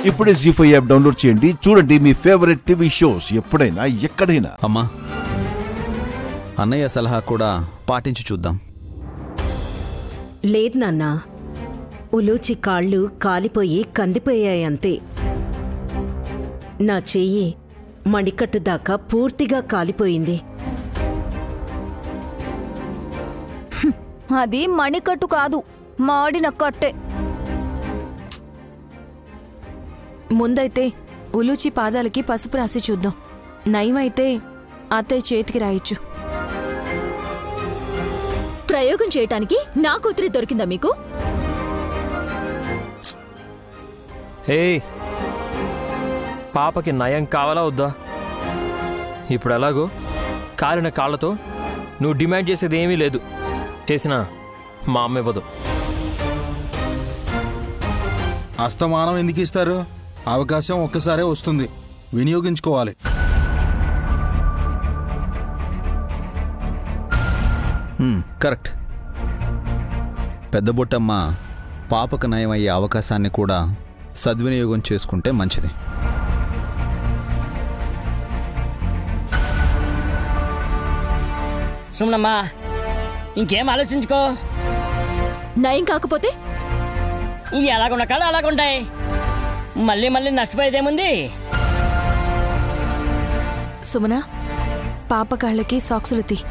ఇప్పుడే G five app download చేయండి చూడండి మీ ఫేవరెట్ టీవీ షోస్ ఎప్పుడైనా ఎక్కడైనా అమ్మా అన్నయ్య సలహా కూడా పాటించి చూద్దాం లేదు నాన్నా ఉలూచి కాళ్ళు కాలిపోయి కందిపోయాయంతే నా చెయ్యి మణికట్టు దాకా పూర్తిగా కాలిపోయింది అది మణికట్టు కాదు మాడిన కట్టే ముందైతే ఉలూచి పాదాలకి పసుపు రాసి చూద్దాం నయమైతే అత్తయ్య చేతికి రాయొచ్చు ప్రయోగం చేయటానికి నా కూతురి దొరికిందా మీకు ఏయ్ పాపకి నయం కావాలా వద్దా ఇప్పుడు ఎలాగో కాలిన కాళ్ళతో నువ్వు డిమాండ్ చేసేది ఏమీ లేదు చేసినా మా అమ్మ ఇవ్వదు అస్తమానం ఎందుకు ఇస్తారు అవకాశం ఒక్కసారే వస్తుంది వినియోగించుకోవాలి హ్మ్, కరెక్ట్ పెద్ద బొట్టమ్మ పాపకు నయమయ్యే అవకాశాన్ని కూడా సద్వినియోగం చేసుకుంటే మంచిది సుమనమ్మా ఇంకేం ఆలోచించుకో నయం కాకపోతే ఎలాగున్న కాళ్ళు అలాగుంటాయి మళ్ళీ మళ్ళీ నష్టపోయేదేముంది సుమన పాప కాళ్ళకి సాక్సులు తీ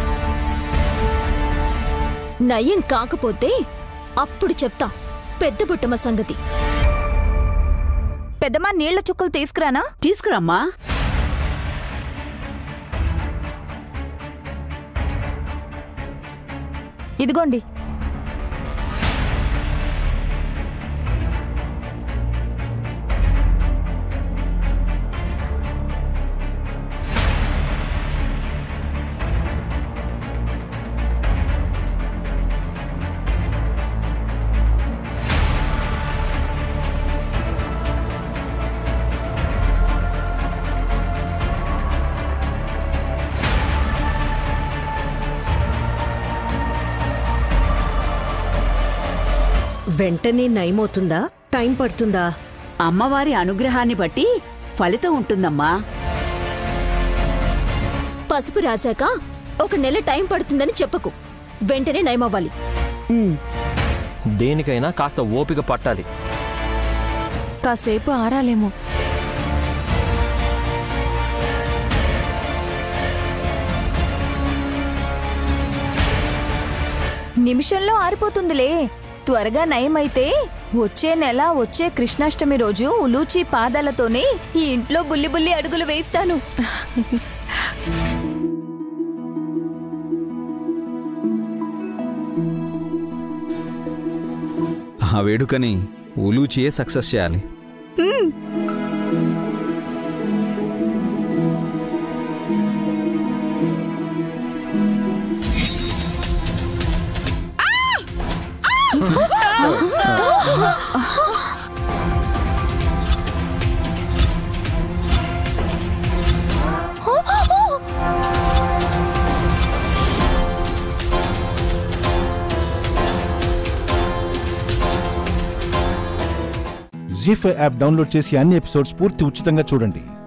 నయం కాకపోతే అప్పుడు చెప్తా పెద్ద బుట్టమ్మ సంగతి పెద్దమా నీళ్ల చుక్కలు తీసుకురానా తీసుకురమ్మా ఇదిగోండి వెంటనే నయమవుతుందా టైం పడుతుందా అమ్మవారి అనుగ్రహాన్ని బట్టి ఫలితం ఉంటుందమ్మా పసుపు రాశాక ఒక నెల టైం పడుతుందని చెప్పకు వెంటనే నయమవ్వాలి ఉమ్, దేనికైనా కాస్త ఓపిక పట్టాలి కాసేపు ఆరాలేమో నిమిషంలో ఆరిపోతుందిలే త్వరగా నయమైతే వచ్చే నెల వచ్చే కృష్ణాష్టమి రోజు ఉలూచి పాదాలతోనే ఈ ఇంట్లో బుల్లి బుల్లి అడుగులు వేస్తాను ఆ వేడుకని ఉలూచియే సక్సెస్ చేయాలి జీ ఫైవ్ యాప్ డౌన్లోడ్ చేసి అన్ని ఎపిసోడ్స్ పూర్తి ఉచితంగా చూడండి